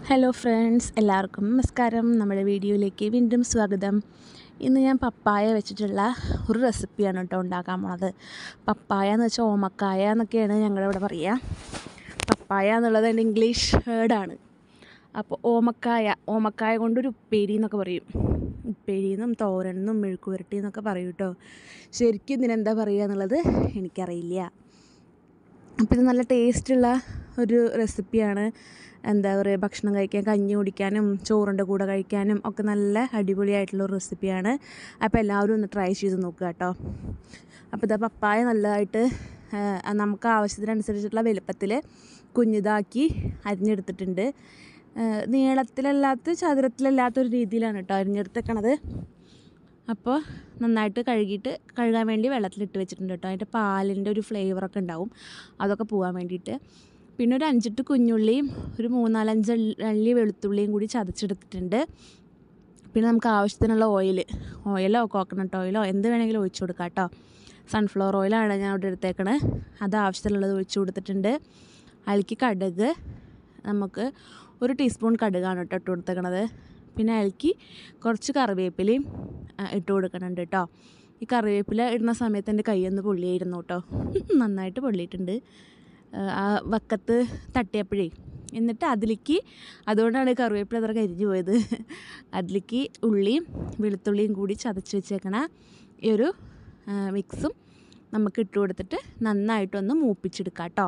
hello friends എല്ലാവർക്കും നമസ്കാരം നമ്മുടെ വീഡിയോയിലേക്ക് വീണ്ടും സ്വാഗതം ഇന്ന് ഞാൻ പപ്പായ വെച്ചിട്ടുള്ള ഒരു റെസിപ്പിയാണ് കേട്ടോ ഉണ്ടാക്കാൻ പോണത് പപ്പായ എന്ന് വെച്ചാൽ ഓമക്കായ എന്നൊക്കെയാണ് ഞങ്ങളിവിടെ പറയുക പപ്പായ എന്നുള്ളത് എൻ്റെ ഇംഗ്ലീഷ് വേർഡാണ് അപ്പോൾ ഓമക്കായ ഓമക്കായ കൊണ്ടൊരു ഉപ്പേരി എന്നൊക്കെ പറയും ഉപ്പേരിയെന്നും തോരനെന്നും മെഴുക്കുവരട്ടി എന്നൊക്കെ പറയും കേട്ടോ ശരിക്കും ഇതിനെന്താ പറയുക എന്നുള്ളത് എനിക്കറിയില്ല അപ്പോൾ ഇത് നല്ല ടേസ്റ്റുള്ള ഒരു റെസിപ്പിയാണ് എന്താ പറയുക ഭക്ഷണം കഴിക്കാൻ കഞ്ഞി കുടിക്കാനും ചോറിൻ്റെ കൂടെ കഴിക്കാനും ഒക്കെ നല്ല അടിപൊളിയായിട്ടുള്ള ഒരു റെസിപ്പിയാണ് അപ്പോൾ എല്ലാവരും ഒന്ന് ട്രൈ ചെയ്ത് നോക്കുക കേട്ടോ അപ്പോൾ ഇതാ പപ്പായ നല്ലതായിട്ട് ആ, നമുക്ക് ആവശ്യത്തിനനുസരിച്ചിട്ടുള്ള വലുപ്പത്തിൽ കുഞ്ഞിതാക്കി അരിഞ്ഞെടുത്തിട്ടുണ്ട് ആ, നീളത്തിലല്ലാത്ത ചതുരത്തിലല്ലാത്ത ഒരു രീതിയിലാണ് കേട്ടോ അരിഞ്ഞെടുത്തേക്കണത് അപ്പോൾ നന്നായിട്ട് കഴുകിയിട്ട് കഴുകാൻ വേണ്ടി വെള്ളത്തിലിട്ട് വെച്ചിട്ടുണ്ട് കേട്ടോ അതിൻ്റെ പാലിൻ്റെ ഒരു ഫ്ലേവറൊക്കെ ഉണ്ടാവും അതൊക്കെ പോകാൻ വേണ്ടിയിട്ട് പിന്നെ ഒരു അഞ്ചെട്ട് കുഞ്ഞുള്ളിയും ഒരു മൂന്നാലഞ്ച് അള്ളി വെളുത്തുള്ളിയും കൂടി ചതച്ചെടുത്തിട്ടുണ്ട് പിന്നെ നമുക്ക് ആവശ്യത്തിനുള്ള ഓയിൽ ഓയിലോ കോക്കനട്ട് ഓയിലോ എന്ത് വേണമെങ്കിലും ഒഴിച്ചു കൊടുക്കാം കേട്ടോ സൺഫ്ലവർ ഓയിലാണ് ഞാൻ ഇവിടെ എടുത്തേക്കണത് അത് ആവശ്യത്തിനുള്ളത് ഒഴിച്ചു കൊടുത്തിട്ടുണ്ട് അതിലേക്ക് കടുക് നമുക്ക് ഒരു ടീസ്പൂൺ കടുകാണ് കേട്ടോ ഇട്ട് കൊടുത്തേക്കണത് പിന്നെ അതിലേക്ക് കുറച്ച് കറിവേപ്പിലയും ആ, ഇട്ട് കൊടുക്കുന്നുണ്ട് കേട്ടോ ഈ കറിവേപ്പില ഇടുന്ന സമയത്ത് എൻ്റെ കൈയൊന്ന് പൊള്ളിയായിരുന്നു കേട്ടോ നന്നായിട്ട് പൊള്ളിയിട്ടുണ്ട് ആ, ആ വക്കത്ത് തട്ടിയപ്പോഴേ എന്നിട്ട് അതിലേക്ക് അതുകൊണ്ടാണ് ഈ കറിവേപ്പില അത്ര കരിഞ്ഞു പോയത് അതിലേക്ക് ഉള്ളിയും വെളുത്തുള്ളിയും കൂടി ചതച്ച് വെച്ചേക്കണ ഈ ഒരു ആ, മിക്സും നമുക്ക് ഇട്ട് കൊടുത്തിട്ട് നന്നായിട്ടൊന്ന് മൂപ്പിച്ചെടുക്കാം കേട്ടോ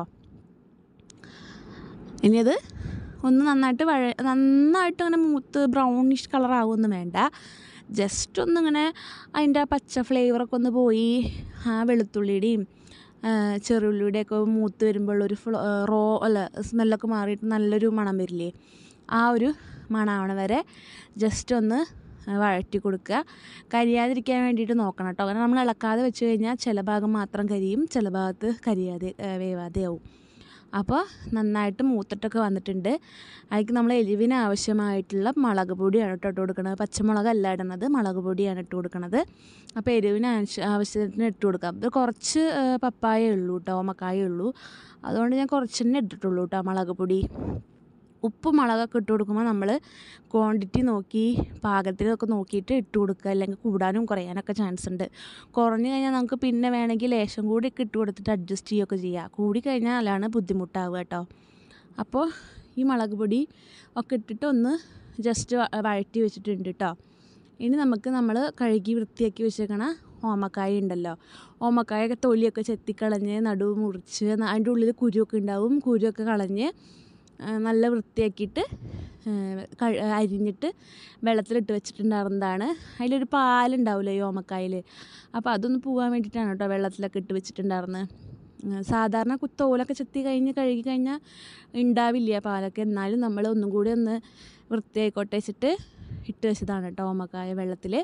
ഇനി അത് ഒന്ന് നന്നായിട്ട് വഴ നന്നായിട്ട് അങ്ങനെ മൂത്ത് ബ്രൗണിഷ് കളറാവുമൊന്നും വേണ്ട ജസ്റ്റ് ഒന്നിങ്ങനെ അതിൻ്റെ ആ പച്ച ഫ്ലേവറൊക്കെ ഒന്ന് പോയി ആ വെളുത്തുള്ളിയുടെയും ആ, ചെറുള്ളിയുടെയൊക്കെ മൂത്ത് വരുമ്പോൾ ഒരു ഫ്ലോ റോ അല്ല സ്മെല്ലൊക്കെ മാറിയിട്ട് നല്ലൊരു മണം വരില്ലേ ആ ഒരു മണമാവണ വരെ ജസ്റ്റ് ഒന്ന് വഴറ്റി കൊടുക്കുക കരിയാതിരിക്കാൻ വേണ്ടിയിട്ട് നോക്കണം കേട്ടോ കാരണം നമ്മൾ ഇളക്കാതെ വെച്ച് കഴിഞ്ഞാൽ ചില ഭാഗം മാത്രം കരിയും ചില ഭാഗത്ത് കരിയാതെ ആ, വേവാതെ ആവും അപ്പോൾ നന്നായിട്ട് മൂത്തിട്ടൊക്കെ വന്നിട്ടുണ്ട് അതിലേക്ക് നമ്മൾ എരിവിന് ആവശ്യമായിട്ടുള്ള മുളക് പൊടിയാണ് കേട്ടോ ഇട്ട് കൊടുക്കുന്നത് പച്ചമുളകല്ല ഇടുന്നത് മുളക് പൊടിയാണ് ഇട്ട് കൊടുക്കുന്നത് അപ്പോൾ എരിവിന് ആവശ്യ ആവശ്യത്തിന് ഇട്ട് കൊടുക്കാം ഇത് കുറച്ച് ആ, പപ്പായേ ഉള്ളൂ കേട്ടോ ഓമക്കായേ ഉള്ളൂ അതുകൊണ്ട് ഞാൻ കുറച്ച് തന്നെ ഇട്ടിട്ടുള്ളൂ കേട്ടോ മുളക് പൊടി ഉപ്പ് മുളകൊക്കെ ഇട്ട് കൊടുക്കുമ്പോൾ നമ്മൾ ക്വാണ്ടിറ്റി നോക്കി പാകത്തിനൊക്കെ നോക്കിയിട്ട് ഇട്ട് കൊടുക്കുക അല്ലെങ്കിൽ കൂടാനും കുറയാനൊക്കെ ചാൻസ് ഉണ്ട് കുറഞ്ഞു കഴിഞ്ഞാൽ നമുക്ക് പിന്നെ വേണമെങ്കിൽ ലേശം കൂടി ഒക്കെ ഇട്ട് കൊടുത്തിട്ട് അഡ്ജസ്റ്റ് ചെയ്യുകയൊക്കെ ചെയ്യാം കൂടി കഴിഞ്ഞാലാണ് ബുദ്ധിമുട്ടാവുക കേട്ടോ അപ്പോൾ ഈ മുളക് പൊടി ഒക്കെ ഇട്ടിട്ട് ഒന്ന് ജസ്റ്റ് വഴറ്റി വെച്ചിട്ടുണ്ട് കേട്ടോ ഇനി നമുക്ക് നമ്മൾ കഴുകി വൃത്തിയാക്കി വെച്ചേക്കണ ഓമക്കായ ഉണ്ടല്ലോ ഓമക്കായൊക്കെ തൊലിയൊക്കെ ചെത്തിക്കളഞ്ഞ് നടുവ് മുറിച്ച് ന- അതിൻ്റെ ഉള്ളിൽ കുരുവൊക്കെ ഉണ്ടാവും കുരുവൊക്കെ കളഞ്ഞ് ആ, നല്ല വൃത്തിയാക്കിയിട്ട് ആ, കഴി അരിഞ്ഞിട്ട് വെള്ളത്തിലിട്ട് വെച്ചിട്ടുണ്ടായിരുന്നതാണ് അതിലൊരു പാലുണ്ടാവില്ലേ ഈ ഓമക്കായിൽ അപ്പോൾ അതൊന്ന് പോകാൻ വേണ്ടിയിട്ടാണ് കേട്ടോ വെള്ളത്തിലൊക്കെ ഇട്ട് വെച്ചിട്ടുണ്ടായിരുന്നത് ആ, സാധാരണ കു- തോലൊക്കെ ചെത്തി കഴിഞ്ഞ് കഴുകി കഴിഞ്ഞാൽ ഉണ്ടാവില്ല പാലൊക്കെ എന്നാലും നമ്മൾ ഒന്നും കൂടി ഒന്ന് വൃത്തിയായിക്കോട്ടെ വെച്ചിട്ട് ഇട്ട് വെച്ചതാണ് കേട്ടോ ഓമക്കായ വെള്ളത്തിൽ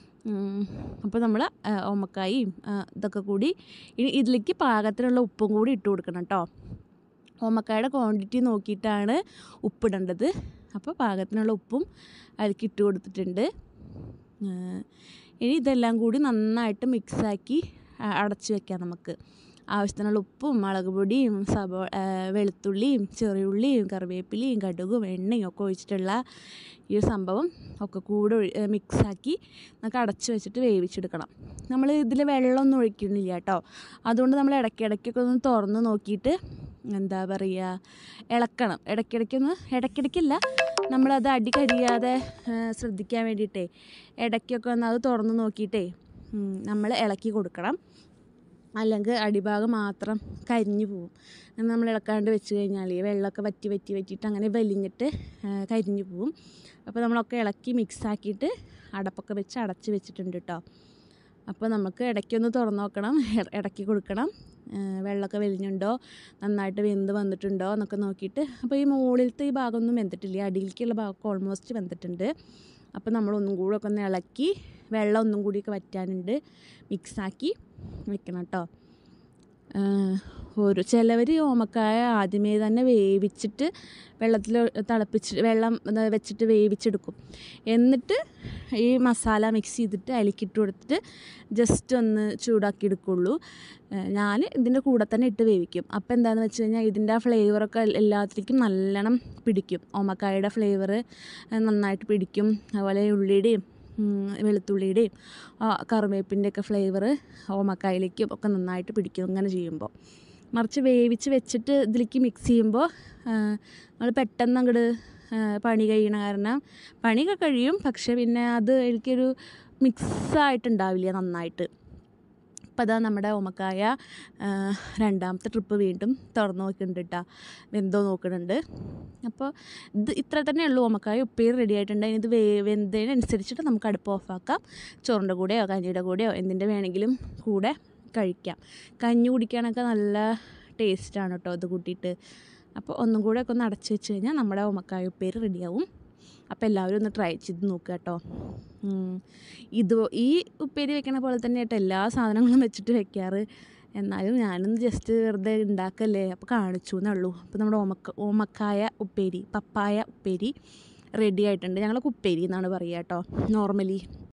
അപ്പോൾ നമ്മൾ ഓമക്കായും ആ, ഇതൊക്കെ കൂടി ഇനി ഇതിലേക്ക് പാകത്തിനുള്ള ഉപ്പും കൂടി ഇട്ട് കൊടുക്കണം കേട്ടോ ഓമക്കായുടെ ക്വാണ്ടിറ്റി നോക്കിയിട്ടാണ് ഉപ്പിടേണ്ടത് അപ്പോൾ പാകത്തിനുള്ള ഉപ്പും അതിലേക്ക് ഇട്ട് കൊടുത്തിട്ടുണ്ട് ആ, ഇനി ഇതെല്ലാം കൂടി നന്നായിട്ട് മിക്സാക്കി അടച്ച് വെക്കാം നമുക്ക് ആവശ്യത്തിനുള്ള ഉപ്പും മുളക് പൊടിയും സബോ ആ, വെളുത്തുള്ളിയും ചെറിയുള്ളിയും കറിവേപ്പിലയും കടുകും എണ്ണയും ഒക്കെ ഒഴിച്ചിട്ടുള്ള ഈ ഒരു സംഭവം ഒക്കെ കൂടെ ഒഴി- ഏ, മിക്സാക്കി നമുക്ക് അടച്ച് വെച്ചിട്ട് വേവിച്ചെടുക്കണം നമ്മൾ ഇതിൽ വെള്ളമൊന്നും ഒഴിക്കുന്നില്ല കേട്ടോ അതുകൊണ്ട് നമ്മൾ ഇടയ്ക്കിടയ്ക്കൊക്കെ ഒന്ന് തുറന്ന് നോക്കിയിട്ട് എന്താ പറയുക ഇളക്കണം ഇടയ്ക്കിടയ്ക്കൊന്ന് ഇടയ്ക്കിടയ്ക്കല്ല നമ്മളത് അടി കരിയാതെ ആ, ശ്രദ്ധിക്കാൻ വേണ്ടിയിട്ടേ ഇടയ്ക്കൊക്കെ ഒന്ന് അത് തുറന്ന് നോക്കിയിട്ടേ നമ്മൾ ഇളക്കി കൊടുക്കണം അല്ലെങ്കിൽ അടിഭാഗം മാത്രം കരിഞ്ഞു പോവും അങ്ങനെ നമ്മൾ ഇളക്കാണ്ട് വെച്ച് കഴിഞ്ഞാൽ ഈ വെള്ളമൊക്കെ വറ്റി വറ്റി വറ്റിയിട്ട് അങ്ങനെ വലിഞ്ഞിട്ട് ആ, കരിഞ്ഞു പോവും അപ്പോൾ നമ്മളൊക്കെ ഇളക്കി മിക്സ് ആക്കിയിട്ട് അടപ്പൊക്കെ വെച്ച് അടച്ച് വെച്ചിട്ടുണ്ട് കേട്ടോ അപ്പോൾ നമുക്ക് ഇടയ്ക്കൊന്ന് തുറന്ന് നോക്കണം ഇ- ഇടയ്ക്ക് കൊടുക്കണം ആ, വെള്ളമൊക്കെ വലിഞ്ഞുണ്ടോ നന്നായിട്ട് വെന്ത് വന്നിട്ടുണ്ടോ എന്നൊക്കെ നോക്കിയിട്ട് അപ്പോൾ ഈ മുകളിലത്തെ ഈ ഭാഗമൊന്നും വെന്തിട്ടില്ല അടിയിലേക്കുള്ള ഭാഗമൊക്കെ ഓൾമോസ്റ്റ് വെന്തിട്ടുണ്ട് അപ്പോൾ നമ്മൾ ഒന്നും കൂടെ ഒക്കെ ഒന്ന് ഇളക്കി വെള്ളം ഒന്നും കൂടിയൊക്കെ വറ്റാനുണ്ട് മിക്സാക്കി വെക്കണം കേട്ടോ ഒരു ചിലവർ ഓമക്കായ ആദ്യമേ തന്നെ വേവിച്ചിട്ട് വെള്ളത്തിൽ തിളപ്പിച്ച് വെള്ളം വെച്ചിട്ട് വേവിച്ചെടുക്കും എന്നിട്ട് ഈ മസാല മിക്സ് ചെയ്തിട്ട് അതിലേക്കിട്ട് കൊടുത്തിട്ട് ജസ്റ്റ് ഒന്ന് ചൂടാക്കി എടുക്കുള്ളൂ ഞാൻ ഇതിൻ്റെ കൂടെ തന്നെ ഇട്ട് വേവിക്കും അപ്പോൾ എന്താണെന്ന് വെച്ച് കഴിഞ്ഞാൽ ഇതിൻ്റെ ആ ഫ്ലേവറൊക്കെ എല്ലാത്തിലേക്കും നല്ലോണം പിടിക്കും ഓമക്കായയുടെ ഫ്ലേവർ നന്നായിട്ട് പിടിക്കും അതുപോലെ ഉള്ളിയുടെയും വെളുത്തുള്ളിയുടെയും കറിവേപ്പിൻ്റെ ഒക്കെ ഫ്ലേവർ ഓമക്കായയിലേക്കും ഒക്കെ നന്നായിട്ട് പിടിക്കും അങ്ങനെ ചെയ്യുമ്പോൾ മറിച്ച് വേവിച്ച് വെച്ചിട്ട് ഇതിലേക്ക് മിക്സ് ചെയ്യുമ്പോൾ നമ്മൾ പെട്ടെന്ന് അങ്ങോട്ട് പണി കഴിയണ കാരണം പണിയൊക്കെ കഴിയും പക്ഷേ പിന്നെ അത് എനിക്കൊരു മിക്സായിട്ടുണ്ടാവില്ല നന്നായിട്ട് അപ്പോൾ അതാ നമ്മുടെ ഓമക്കായ രണ്ടാമത്തെ ട്രിപ്പ് വീണ്ടും തുറന്ന് നോക്കുന്നുണ്ട് കേട്ടോ വെന്തോ നോക്കുന്നുണ്ട് അപ്പോൾ ഇത് ഇത്ര തന്നെ ഉള്ളൂ ഓമക്കായ ഉപ്പേരി റെഡി ആയിട്ടുണ്ട് ഇത് വേ വെന്തതിനനുസരിച്ചിട്ട് നമുക്ക് അടുപ്പ് ഓഫാക്കാം ചോറിൻ്റെ കൂടെയോ കഞ്ഞിയുടെ കൂടെയോ എന്തിൻ്റെ വേണമെങ്കിലും കൂടെ കഴിക്കാം കഞ്ഞി കുടിക്കാനൊക്കെ നല്ല ടേസ്റ്റാണ് കേട്ടോ ഇത് കൂട്ടിയിട്ട് അപ്പോൾ ഒന്നും കൂടെ ഒക്കെ ഒന്ന് അടച്ച് വെച്ച് കഴിഞ്ഞാൽ നമ്മുടെ ഓമക്കായ ഉപ്പേരി റെഡിയാവും അപ്പോൾ എല്ലാവരും ഒന്ന് ട്രൈ ചെയ്ത് നോക്കുക കേട്ടോ ഇത് ഈ ഉപ്പേരി വെക്കണ പോലെ തന്നെ കേട്ടോ എല്ലാ സാധനങ്ങളും വെച്ചിട്ട് വെക്കാറ് എന്നാലും ഞാനൊന്ന് ജസ്റ്റ് വെറുതെ ഉണ്ടാക്കല്ലേ അപ്പോൾ കാണിച്ചു എന്നേ ഉള്ളൂ അപ്പോൾ നമ്മുടെ ഓമക്ക ഓമക്കായ ഉപ്പേരി പപ്പായ ഉപ്പേരി റെഡി ആയിട്ടുണ്ട് ഞങ്ങളൊക്കെ ഉപ്പേരി എന്നാണ് പറയുക കേട്ടോ നോർമലി